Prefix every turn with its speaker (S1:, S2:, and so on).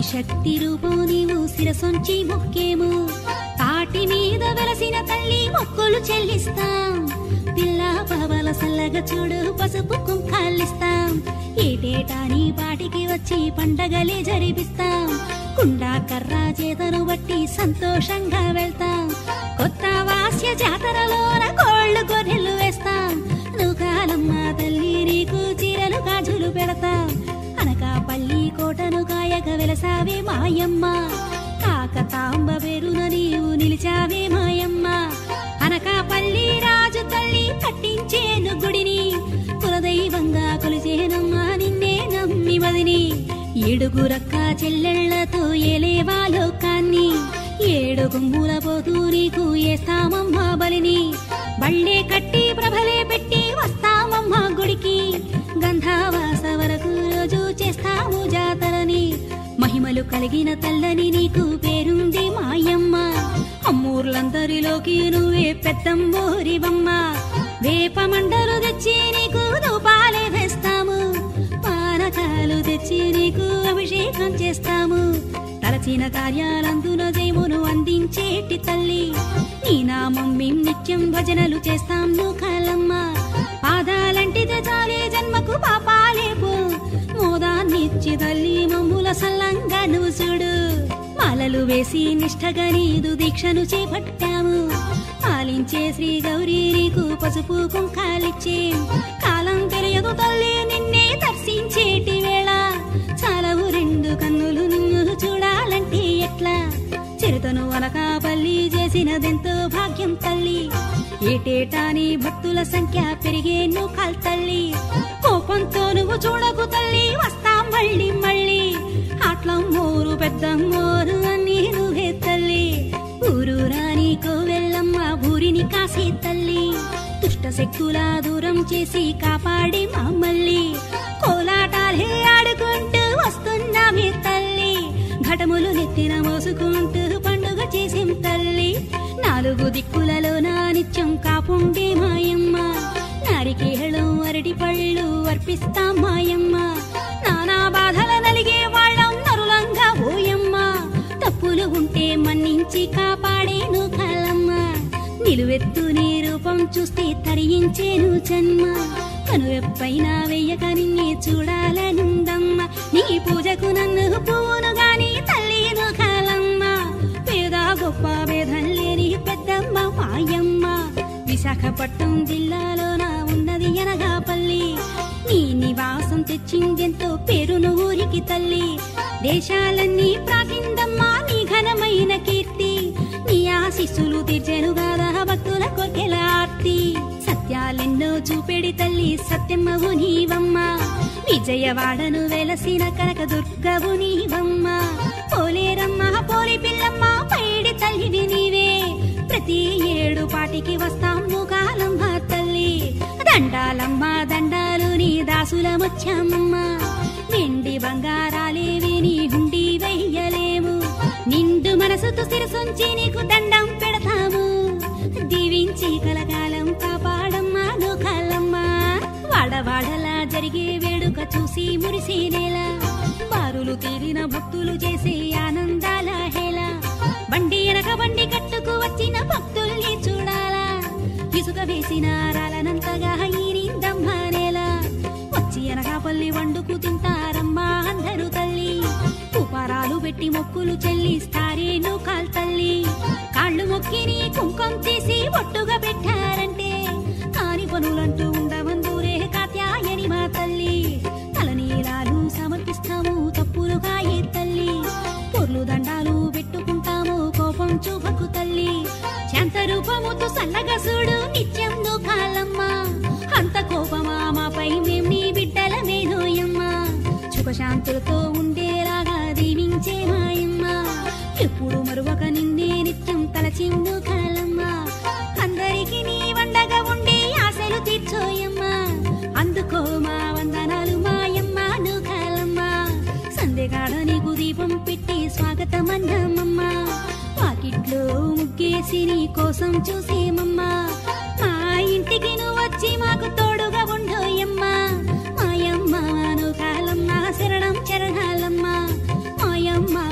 S1: శక్తి రూపం నీవు శిరసొంచి మొక్కేము తాటి మీద వెలసిన తల్లి మొక్కులు చెల్లిస్తాం పిల్ల పవల సల్లగా చూడు పసుపు కుంకాలిస్తాం ఏటేటా నీ పాటికి వచ్చి పండగలే జరిపిస్తాం కుండా కర్ర చేతను బట్టి సంతోషంగా వెళ్తాం కొత్త వాస్య జాతరలోన కోళ్ళు గొర్రెలు వేస్తాం నువ్వు కాలమ్మ తల్లి నీకు చీరలు గాజులు పెడతాం అనకాపల్లి కోటను కాయక వెలసావే మాయమ్మ కాకతాంబ పేరున నీవు నిలిచావే మాయమ్మ అనకాపల్లి రాజు తల్లి కట్టించేను గుడిని కులదైవంగా కొలిచేనమ్మా నిన్నే నమ్మి మదిని ఏడుగురక్క చెల్లెళ్లతో ఏలేవా లోకాన్ని ఏడు గుమ్ముల పోతూ నీకు ఏస్తామమ్మా బలిని బళ్ళే కట్టి ప్రభలే పెట్టి వస్తామమ్మా గుడికి గంధావాస వరకు రోజు చేస్తాము జాతరని మహిమలు కలిగిన తల్లని నీకు పేరుంది మాయమ్మ అమ్మూర్లందరిలోకి నువ్వే పెద్దమ్మోరివమ్మ వేప మండలు తెచ్చి నీకు దూపాలే వేస్తాము పానకాలు తెచ్చి నీకు అభిషేకం చేస్తాము తలచిన కార్యాలందున జయమును అందించేటి తల్లి నీ నామం మేం నిత్యం భజనలు చేస్తాం నువ్వు కాలమ్మ పాదాలంటిదే చాలే జన్మకు పాపాలేపు మోదాన్నిచ్చి తల్లి మమ్ముల సల్లంగా నువ్వు చూడు మాలలు వేసి నిష్టగా నీదు దీక్షను చేపట్టాము పాలించే శ్రీ గౌరీ నీకు పసుపు కుంకాలిచ్చే కాలం తెలియదు తల్లి నిన్నే దర్శించేటి వేళ చాలవు రెండు కన్నులు నిన్ను చూడాలంటే ఎట్లా చిరుతను అనకాపల్లి చేసినదెంతో భాగ్యం తల్లి ఏటేటా నీ భక్తుల సంఖ్య పెరిగే నువ్వు తల్లి కోపంతో నువ్వు చూడకు తల్లి వస్తాం మళ్ళీ మళ్ళీ ఆట్లం మోరు పెద్ద మోరు అని నువ్వే తల్లి ఊరు రాని కోవెల్లమ్మ ఊరిని కాసే తల్లి దుష్ట శక్తుల దూరం చేసి కాపాడి మమ్మల్ని కోలాటాలే ఆడుకుంటూ వస్తున్నామే తల్లి ఘటములు నెత్తిన మోసుకుంటూ పండుగ చేసేం తల్లి నాలుగు దిక్కులలో నా నిత్యం కాపుండే మాయమ్మ నారికేళం అరటి పళ్ళు అర్పిస్తాం మాయమ్మ నానా బాధల నలిగే వాళ్ళం నరులంగా ఓయమ్మ తప్పులు ఉంటే మన్నించి కాపాడేను కలమ్మ నిలువెత్తు నీ రూపం చూస్తే తరించేను జన్మ కనువెప్పైనా వెయ్యక నిన్నే చూడాలనుందమ్మ నీ పూజకు నన్ను పువ్వును గాని తల్లిను కాలమ్మ పేద గొప్ప భేదం లేని పెద్దమ్మ మాయమ్మ విశాఖపట్నం జిల్లాలోన ఉన్నది అనగాపల్లి నీ నివాసం తెచ్చిందెంతో పేరును ఊరికి తల్లి దేశాలన్నీ ప్రాకిందమ్మా నీ ఘనమైన కీర్తి నీ ఆశీస్సులు తీర్చెను గాదా భక్తుల కొర్కెల ఆర్తి సత్యాలెన్నో చూపెడి తల్లి సత్యమ్మవు నీవమ్మ విజయవాడను వెలసిన కనక దుర్గవు నీవమ్మ పోలేరమ్మ పోలి పిల్లమ్మ పైడి తల్లివి నీవే ప్రతి ఏడు పాటికి వస్తాం కాలమ్మ తల్లి దండాలమ్మ దండాలు నీ దాసులమొచ్చామమ్మ వెండి బంగారాలేవి నీ హుండి వెయ్యలేము నిండు మనసుతో శిరసొంచి నీకు దండం పెడతాము దీవించి కలకాలం కాపాడమ్మా నూకాలమ్మా వాడవాడలా జరిగే వేడుక చూసి మురిసేనేలా బారులు తీరిన భక్తులు చేసే ఆనందాల హేళ బండి వెనక బండి కట్టుకు వచ్చిన భక్తుల్ని చూడాలా ఇసుక వేసిన రాలనంతగా ఈరిందమ్మ నేల వచ్చి అనకాపల్లి వండుకు తింటారమ్మా అందరూ తల్లి ఉపారాలు పెట్టి మొక్కులు చెల్లిస్తారే నూకాల్ తల్లి కాళ్ళు మొక్కిని కుంకం తీసి ఒట్టుగా పెట్టారంటే కాని పనులంటూ ఉండవందూరే కాత్యాయని మా తల్లి తలనీలాలు సమర్పిస్తాము తప్పులుగా ఏ తల్లి పొర్లు దండాలు పెట్టుకుంటాము కోపం చూపకు తల్లి శాంత రూపముతో సల్లగా చూడు నిత్యం కాలమ్మ అంత కోపమా మాపై మేం నీ బిడ్డలమేనోయమ్మ సుఖశాంతులతో ఉండేలాగా దీవించే మాయమ్మ ఎప్పుడు మరువక నిన్నే నిత్యం తలచిందు కాలమ్మ అందరికి నీ వండగా ఉండి ఆశలు తీర్చోయమ్మ అందుకో మా వందనాలు మాయమ్మ నువ్వు కాలమ్మ సందేగాడ నీకు దీపం పెట్టి స్వాగతం అన్నామమ్మ పాకిట్లో ముగ్గేసి నీ కోసం చూసేమమ్మా మా ఇంటికి నువ్వు వచ్చి మాకు తోడుగా ఉండోయమ్మా మాయమ్మ నువ్వు కాలమ్మ శరణం చరణాలమ్మ మాయమ్మ గంగమ్మ